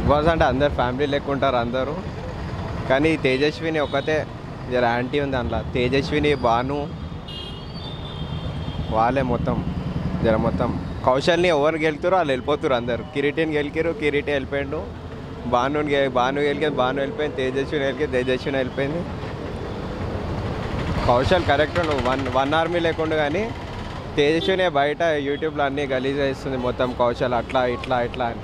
Boss అంటే అందరు family లెక్క ఉంటారు అందరూ కానీ తేజస్విని ఒకతే జర యాంటీ ఉంది అందులో తేజస్విని భాను వాళ్ళే మొత్తం జర మొత్తం కౌశల్ని ఎవరు గెలుతారో వాళ్ళు వెళ్ళిపోతారు అందరు కిరీటిని గెలికారు కిరీటి వెళ్ళిపోయిండు భాను భాను గెలికేది భాను వెళ్ళిపోయింది తేజస్విని వెళ్ళిపోయింది తేజస్విని వెళ్ళిపోయింది కౌశల్ కరెక్ట్ నువ్వు వన్ వన్ ఆర్మీ లేకుండా కానీ తేజస్వినే బయట యూట్యూబ్లో అన్నీ గలీజ్ చేస్తుంది మొత్తం కౌశల్ అట్లా ఇట్లా ఇట్లా అని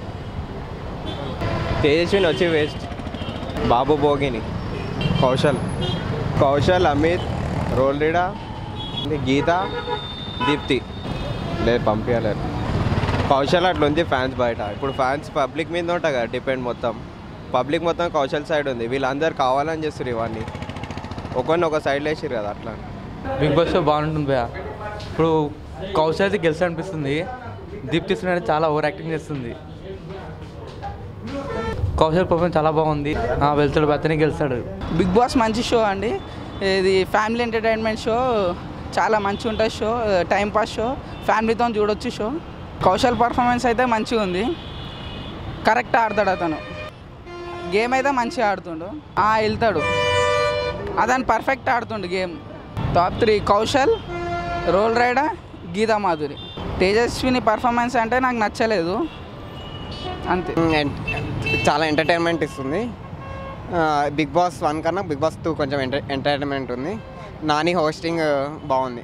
తేజస్విని వచ్చి వేస్ట్ బాబు భోగిని కౌశల్ కౌశల్ అమిత్ రోల్రీడా గీత దీప్తి లేదు పంపించలేరు కౌశల్ అట్లా ఉంది ఫ్యాన్స్ బయట ఇప్పుడు ఫ్యాన్స్ పబ్లిక్ మీద ఉంటాయి కదా డిపెండ్ మొత్తం పబ్లిక్ మొత్తం కౌశల్ సైడ్ ఉంది వీళ్ళందరూ కావాలని చేస్తారు ఇవన్నీ ఒకరిని ఒక సైడ్ వేసారు కదా అట్లా బిగ్ బాస్ షో బాగుంటుంది భయ ఇప్పుడు కౌశల్ది గెలిచి అనిపిస్తుంది దీప్తి సురేఖ చాలా ఓవర్ యాక్టింగ్ చేస్తుంది కౌశల్ పర్ఫార్మెన్స్ చాలా బాగుంది ఆ, వెళ్తాడు అతనే గెలుస్తాడు బిగ్ బాస్ మంచి షో అండి ఇది ఫ్యామిలీ ఎంటర్టైన్మెంట్ షో చాలా మంచిగా ఉంటుంది షో టైం పాస్ షో ఫ్యామిలీతో చూడొచ్చు షో కౌశల్ పర్ఫార్మెన్స్ అయితే మంచిగా ఉంది కరెక్ట్ ఆడతాడు అతను గేమ్ అయితే మంచిగా ఆడుతుండు ఆ, వెళ్తాడు అతను పర్ఫెక్ట్ ఆడుతుండు game top three Kaushal Roll Rida Geetha Madhuri Tejaswini performance అంటే నాకు నచ్చలేదు అంతే ఎన్- చాలా ఎంటర్టైన్మెంట్ ఇస్తుంది ఆ, బిగ్ బాస్ వన్ కన్నా బిగ్ బాస్ టూ కొంచెం ఎంటర్ ఎంటర్టైన్మెంట్ ఉంది నాని హోస్టింగ్ బాగుంది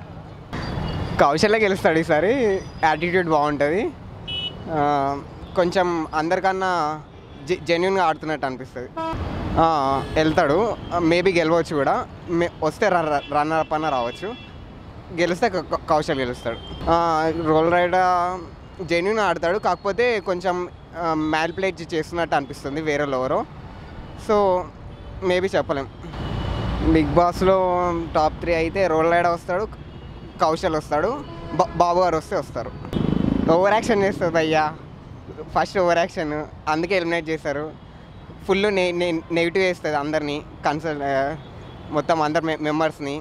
కౌశల్య గెలుస్తాడు ఈసారి యాటిట్యూడ్ బాగుంటుంది ఆ, కొంచెం అందరికన్నా జె జెన్యున్గా ఆడుతున్నట్టు అనిపిస్తుంది ఆ, వెళ్తాడు మేబీ గెలవచ్చు కూడా మే వస్తే రన్నర్ అప్ అన్న రావచ్చు గెలిస్తే కౌ- కౌ- కౌశల్ గెలుస్తాడు ఆ, రోల్ రైడర్ జెన్యున్ ఆడతాడు కాకపోతే కొంచెం మ్యాల్ ప్లేట్ చేస్తున్నట్టు అనిపిస్తుంది వేరే ఎవరో సో మేబీ చెప్పలేం బిగ్ బాస్లో టాప్ త్రీ అయితే రోల్ రైడర్ వస్తాడు కౌశల్ వస్తాడు బా- బాబు గారు వస్తే వస్తారు ఓవర్ యాక్షన్ చేస్తుంది అయ్యా ఫస్ట్ ఓవర్ యాక్షన్ అందుకే ఎలిమినేట్ చేశారు ఫుల్ నె నెగిటివ్ వేస్తుంది అందరినీ కన్సల్ మొత్తం అందరు మె మెంబర్స్ని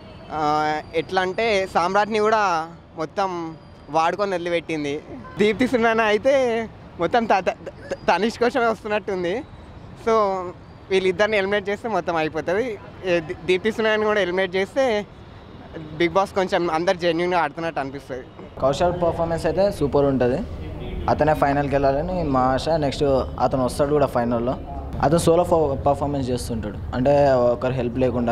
ఎట్లా అంటే సామ్రాట్ని కూడా మొత్తం వాడుకొని వదిలిపెట్టింది దీప్తి సున్నాన అయితే మొత్తం త- త- త- తనిష్ కోసమే వస్తున్నట్టుంది సో వీళ్ళిద్దరిని ఎలిమినేట్ చేస్తే మొత్తం అయిపోతుంది ఏ దీ- దీప్తి సున్నాని కూడా ఎలిమినేట్ చేస్తే బిగ్ బాస్ కొంచెం అందరు జెన్యున్గా ఆడుతున్నట్టు అనిపిస్తుంది కౌశల్ పర్ఫార్మెన్స్ అయితే సూపర్ ఉంటుంది అతనే ఫైనల్కి వెళ్ళాలని మా ఆశ నెక్స్ట్ అతను వస్తాడు కూడా ఫైనల్లో అతను సోలో పర్ఫార్మెన్స్ చేస్తుంటాడు అంటే ఒకరు హెల్ప్ లేకుండా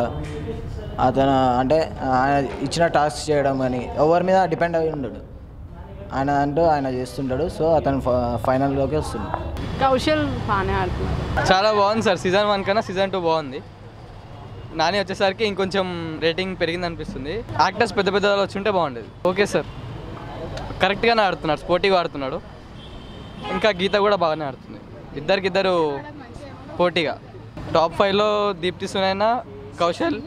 అతను అంటే ఆయన ఇచ్చిన టాస్క్ చేయడం కానీ ఎవరి మీద డిపెండ్ అయి ఉండడు ఆయన అంటూ ఆయన చేస్తుంటాడు సో అతను ఫైనల్లోకి వస్తున్నాడు కౌశల్ బాగానే ఆడుతున్నారు చాలా బాగుంది సార్ సీజన్ వన్ కన్నా సీజన్ టూ బాగుంది నాని వచ్చేసరికి ఇంకొంచెం రేటింగ్ పెరిగింది అనిపిస్తుంది యాక్టర్స్ పెద్ద పెద్ద వాళ్ళు వచ్చి ఉంటే బాగుండేది ఓకే సార్ కరెక్ట్గానే ఆడుతున్నాడు స్పోర్టివ్గా ఆడుతున్నాడు ఇంకా గీత కూడా బాగానే ఆడుతుంది ఇద్దరికిద్దరు పోటీగా టాప్ ఫైవ్లో దీప్తి సునైనా కౌశల్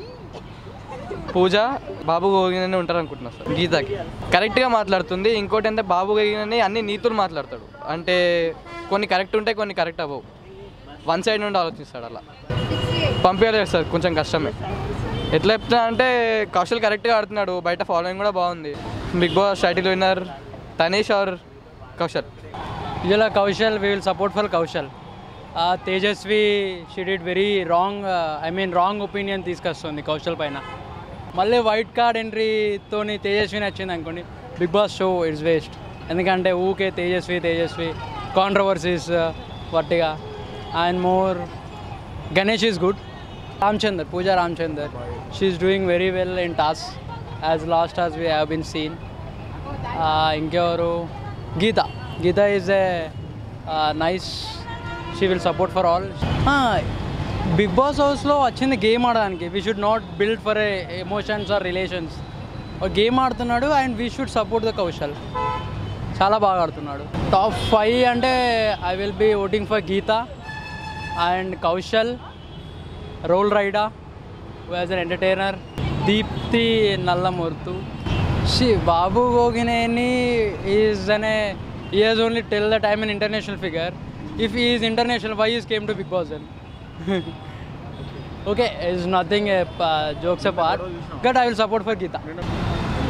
పూజ బాబు గోగినని ఉంటారు అనుకుంటున్నా సార్ గీతకి కరెక్ట్గా మాట్లాడుతుంది ఇంకోటి అంటే బాబు గోగినని అన్ని నీతులు మాట్లాడతాడు అంటే కొన్ని కరెక్ట్ ఉంటాయి కొన్ని కరెక్ట్ అవ్వవు వన్ సైడ్ నుండి ఆలోచిస్తాడు అలా పంపించలేదు సార్ కొంచెం కష్టమే ఎట్లా చెప్తున్నా అంటే కౌశల్ కరెక్ట్గా ఆడుతున్నాడు బయట ఫాలోయింగ్ కూడా బాగుంది big boss title winner Tanish or Kaushal ఇలా Kaushal we will support for Kaushal ఆ Tejaswi she did very wrong I mean wrong opinion తీసుకొస్తుంది కౌశల్ పైన మళ్ళీ వైట్ కార్డ్ ఎంట్రీతోని తేజస్విని వచ్చింది అనుకోండి big boss show it's waste ఎందుకంటే ఊకే తేజస్వి తేజస్వి కాంట్రవర్సీస్ వట్టిగా and more Ganesh is good Ramachandar Pooja Ramachandar she is doing very well in task as last task we have been seen ఇంకెవరు Geetha Geetha is a nice she will support for all big boss హౌస్లో వచ్చింది game ఆడడానికి we should not build for emotions or relations ఒక game ఆడుతున్నాడు and we should support the Kaushal చాలా బాగా ఆడుతున్నాడు top five అంటే I will be voting for Geetha and Kaushal Roll Rida as an entertainer Deepti Nallamothu she Babu Gogineni is అనే he has only tell that I'm an international figure if is international why is came to big boss then okay is nothing jokes a part but I will support for Geetha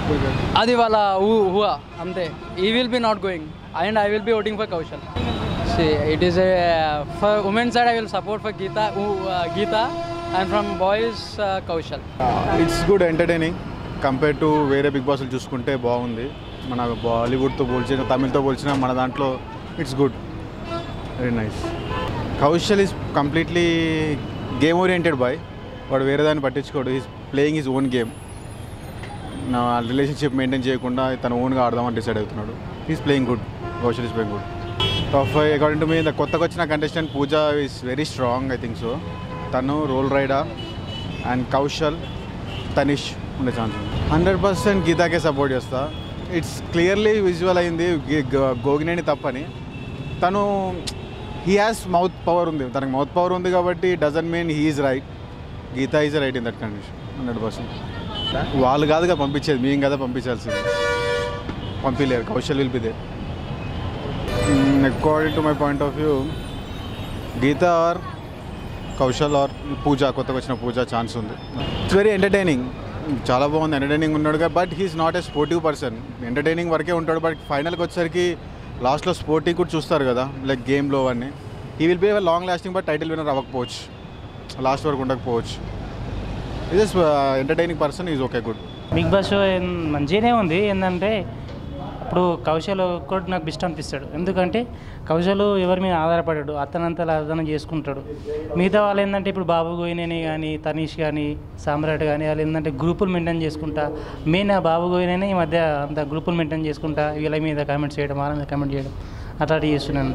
అది వాళ్ళ ఊ ఊహ అంతే he will be not going and I will be voting for Kaushal See, it is a for women's side I will support for Geeta, uh, Geeta, and from boys uh, Kaushal. It's good entertaining compare to వేరే big బాస్లు చూసుకుంటే బాగుంది మన బాలీవుడ్తో పోల్చిన తమిళ్తో పోల్చిన మన దాంట్లో it's good very nice Kaushal is completely game oriented boy వాడు వేరే దాన్ని పట్టించుకోడు is playing is own game నా రిలేషన్షిప్ మెయింటైన్ చేయకుండా తన ఓన్గా ఆడదామని డిసైడ్ అవుతున్నాడు is playing good Kaushal is playing good top five according to me the కొత్తగా వచ్చిన contestant Pooja is very strong I think so తను రోల్ రైడా అండ్ కౌశల్ తనిష్ ఉండే ఛాన్స్ ఉంది హండ్రెడ్ పర్సెంట్ గీతాకే సపోర్ట్ చేస్తా ఇట్స్ క్లియర్లీ విజువల్ అయింది గి- గ- గోగినేని తప్పని తను హీ హ్యాస్ మౌత్ పవర్ ఉంది తనకి మౌత్ పవర్ ఉంది కాబట్టి doesn't mean he is right Geetha is right in that condition hundred percent వాళ్ళు కాదు కదా పంపించేది మేము కదా పంపించాల్సింది పంపించలేరు Kaushal will be there according to my point of view Geetha or Kaushal or Pooja కొత్తగా వచ్చిన పూజ ఛాన్స్ ఉంది ఇట్స్ వెరీ ఎంటర్టైనింగ్ చాలా బాగుంది ఎంటర్టైనింగ్ ఉన్నాడుగా but he's not a sportive person entertaining వరకే ఉంటాడు బట్ ఫైనల్కి వచ్చేసరికి లాస్ట్లో స్పోర్టింగ్ కూడా చూస్తారు కదా లైక్ గేమ్లో అవన్నీ he will be long lasting but title winner అవ్వకపోవచ్చు లాస్ట్ వరకు ఉండకపోవచ్చు is entertaining person is okay good big boss show ఏం- మంచిగానే ఉంది ఏంటంటే ఇప్పుడు కౌశల్ ఒక్కటి నాకు బెస్ట్ అనిపిస్తాడు ఎందుకంటే కౌశల్ ఎవరి మీద ఆధారపడాడు అతనంతా అతను చేసుకుంటాడు మిగతా వాళ్ళు ఏంటంటే ఇప్పుడు బాబు గోయినేని కానీ తనీష్ కానీ సామ్రాట్ కానీ వాళ్ళు ఏంటంటే గ్రూపులు మెయింటైన్ చేసుకుంటా మెయిన్ ఆ బాబు గోయినేని ఈ మధ్య అంత గ్రూపులు మెయింటైన్ చేసుకుంటా వీళ్ళ మీద కామెంట్స్ చేయడం వాళ్ళ మీద కామెంట్ చేయడం అట్లాంటివి చేస్తున్నాను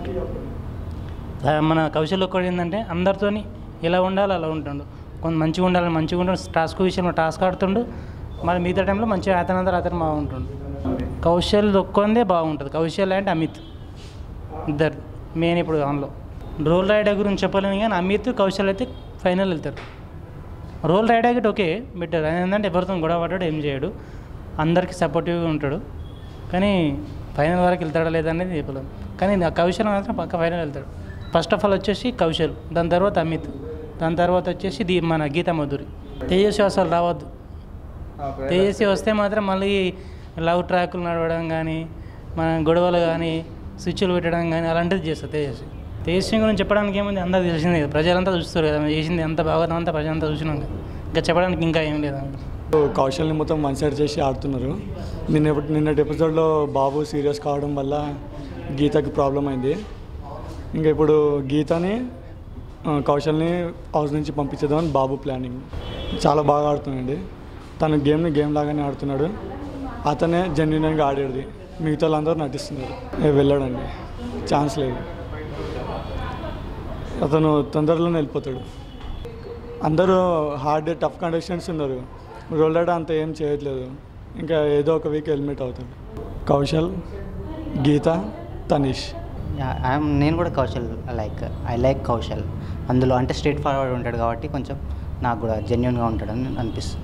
ఆ, మన కౌశల్ ఒక్కడు ఏంటంటే అందరితోని ఎలా ఉండాలో అలా ఉంటుండు కొంత మంచిగా ఉండాలని మంచిగా ఉంటాడు టాస్క్ విషయంలో టాస్క్ ఆడుతుండు మరి మిగతా టైంలో మంచిగా అతనంతా అతను బాగుంటుండు కౌశల్ ఒక్కందే బాగుంటుంది కౌశల్ అంటే అమిత్ ఇద్దరు మెయిన్ ఇప్పుడు దానిలో రోల్ రైడర్ గురించి చెప్పలేను కానీ అమిత్ కౌశల్ అయితే ఫైనల్ వెళ్తారు Roll Rida get okay better ఏంటంటే ఎవరితో గొడవ పడ్డాడు ఏం చేయడు అందరికీ సపోర్టివ్గా ఉంటాడు కానీ ఫైనల్ వరకు వెళ్తాడా లేదా అనేది చెప్పలేము కానీ నా కౌశల్ మాత్రం పక్క ఫైనల్ వెళ్తాడు ఫస్ట్ ఆఫ్ ఆల్ వచ్చేసి కౌశల్ దాని తర్వాత అమిత్ దాని తర్వాత వచ్చేసి దీ మన గీతా మధురి తేజస్వి అసలు రావద్దు తేజస్వి వస్తే మాత్రం మళ్ళీ లవ్ ట్రాకులు నడవడం కానీ మన గొడవలు కానీ స్విచ్లు పెట్టడం కానీ అలాంటిది చేస్తారు తేజస్వి తేజస్వి గురించి చెప్పడానికి ఏముంది అందరికి తెలిసిందే కదా ప్రజలంతా చూస్తారు కదా మేము చేసింది ఎంత బాగా అంతా ప్రజలంతా చూసినాం కదా ఇంకా చెప్పడానికి ఇంకా ఏం లేదు కౌశల్ని మొత్తం వన్ సైడ్ చేసి ఆడుతున్నారు నిన్న నిన్నటి ఎపిసోడ్లో బాబు సీరియస్ కావడం వల్ల గీతకి ప్రాబ్లం అయింది ఇంకా ఇప్పుడు గీతని ఆ, కౌశల్ని హౌస్ నుంచి పంపించేద్దామని బాబు ప్లానింగ్ చాలా బాగా ఆడుతున్నాడండి తను గేమ్ని గేమ్ లాగానే ఆడుతున్నాడు అతనే జెన్యున్గా ఆడేది మిగతా వాళ్ళందరూ నటిస్తున్నారు ఏ వెళ్ళాడండి ఛాన్స్ లేదు అతను తొందరలోనే వెళ్ళిపోతాడు అందరూ హార్డ్ టఫ్ కండిషన్స్ ఉన్నారు రోల్డర్ అంత ఏం చేయట్లేదు ఇంకా ఏదో ఒక వీక్ హెల్మెట్ అవుతాడు కౌశల్ గీత తనీష్ ఐఎమ్ నేను కూడా Kaushal like I like Kaushal అందులో అంటే స్ట్రేట్ ఫార్వర్డ్ ఉంటాడు కాబట్టి కొంచెం నాకు కూడా జెన్యున్గా ఉంటాడని అనిపిస్తుంది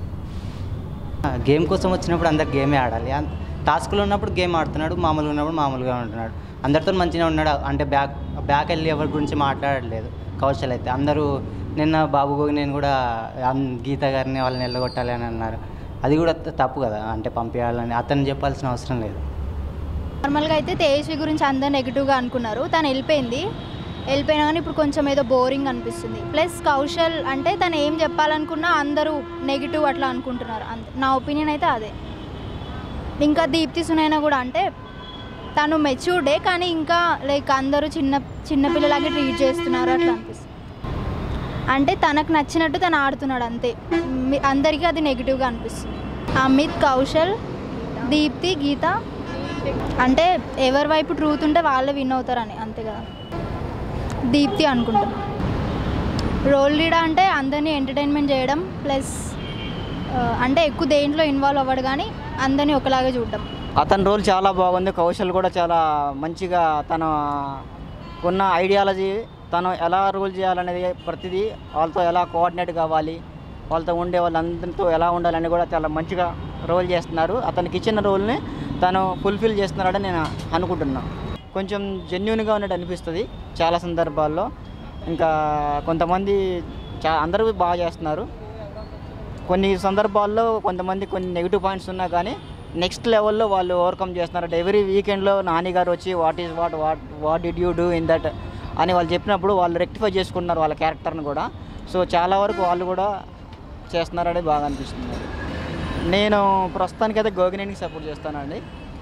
గేమ్ కోసం వచ్చినప్పుడు అందరు గేమే ఆడాలి అన్- టాస్క్లో ఉన్నప్పుడు గేమ్ ఆడుతున్నాడు మామూలుగా ఉన్నప్పుడు మామూలుగా ఉంటున్నాడు అందరితో మంచిగా ఉన్నాడు అంటే బ్యాక్ బ్యాక్ వెళ్ళి ఎవరి గురించి మాట్లాడలేదు కౌశల్ అయితే అందరూ నిన్న బాబు గోగి నేను కూడా అన్- గీత గారిని వాళ్ళని వెళ్ళగొట్టాలి అని అన్నారు అది కూడా త- తప్పు కదా అంటే పంపించాలని అతను చెప్పాల్సిన అవసరం లేదు నార్మల్గా అయితే తేజస్వి గురించి అందరు నెగిటివ్గా అనుకున్నారు తను వెళ్ళిపోయింది వెళ్ళిపోయినా కానీ ఇప్పుడు కొంచెం ఏదో బోరింగ్ అనిపిస్తుంది ప్లస్ కౌశల్ అంటే తను ఏం చెప్పాలనుకున్నా అందరూ నెగిటివ్ అట్లా అనుకుంటున్నారు అంతే నా ఒపీనియన్ అయితే అదే ఇంకా దీప్తి సునైనా కూడా అంటే తను మెచ్యూర్డే కానీ ఇంకా లైక్ అందరూ చిన్న చిన్నపిల్లలాగే ట్రీట్ చేస్తున్నారు అట్లా అనిపిస్తుంది అంటే తనకు నచ్చినట్టు తను ఆడుతున్నాడు అంతే మీ- అందరికీ అది నెగిటివ్గా అనిపిస్తుంది అమిత్ కౌశల్ దీప్తి గీత అంటే ఎవరి వైపు ట్రూత్ ఉంటే వాళ్ళే విన్ అవుతారని అంతే కదా దీప్తి అనుకుంటున్నా రోల్ లీడా అంటే అందరినీ ఎంటర్టైన్మెంట్ చేయడం ప్లస్ అంటే ఎక్కువ దేంట్లో ఇన్వాల్వ్ అవ్వడు కానీ అందరినీ ఒకలాగా చూడడం అతని రోల్ చాలా బాగుంది కౌశల్ కూడా చాలా మంచిగా తన ఉన్న ఐడియాలజీ తను ఎలా రూల్ చేయాలనేది ప్రతిదీ వాళ్ళతో ఎలా కోఆర్డినేట్ కావాలి వాళ్ళతో ఉండే వాళ్ళందరితో ఎలా ఉండాలని కూడా చాలా మంచిగా రోల్ చేస్తున్నారు అతనికి ఇచ్చిన రోల్ని తను ఫుల్ఫిల్ చేస్తున్నాడని నేను అనుకుంటున్నాను కొంచెం జెన్యున్గా ఉన్నట్టు అనిపిస్తుంది చాలా సందర్భాల్లో ఇంకా కొంతమంది చా అందరూ బాగా చేస్తున్నారు కొన్ని సందర్భాల్లో కొంతమంది కొన్ని నెగిటివ్ పాయింట్స్ ఉన్నా కానీ నెక్స్ట్ లెవెల్లో వాళ్ళు ఓవర్కమ్ చేస్తున్నారంటే ఎవ్రీ వీకెండ్లో నాని గారు వచ్చి what is what what what did you do in that అని వాళ్ళు చెప్పినప్పుడు వాళ్ళు రెక్టిఫై చేసుకుంటున్నారు వాళ్ళ క్యారెక్టర్ని కూడా సో చాలా వరకు వాళ్ళు కూడా చేస్తున్నారని బాగా అనిపిస్తుంది నేను ప్రస్తుతానికైతే గోగినేనికి సపోర్ట్ చేస్తానండి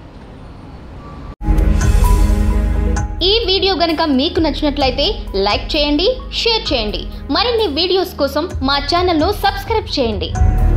ఈ వీడియో గనక మీకు నచ్చినట్లయితే లైక్ చేయండి షేర్ చేయండి మరిన్ని వీడియోస్ కోసం మా ఛానల్ను సబ్స్క్రైబ్ చేయండి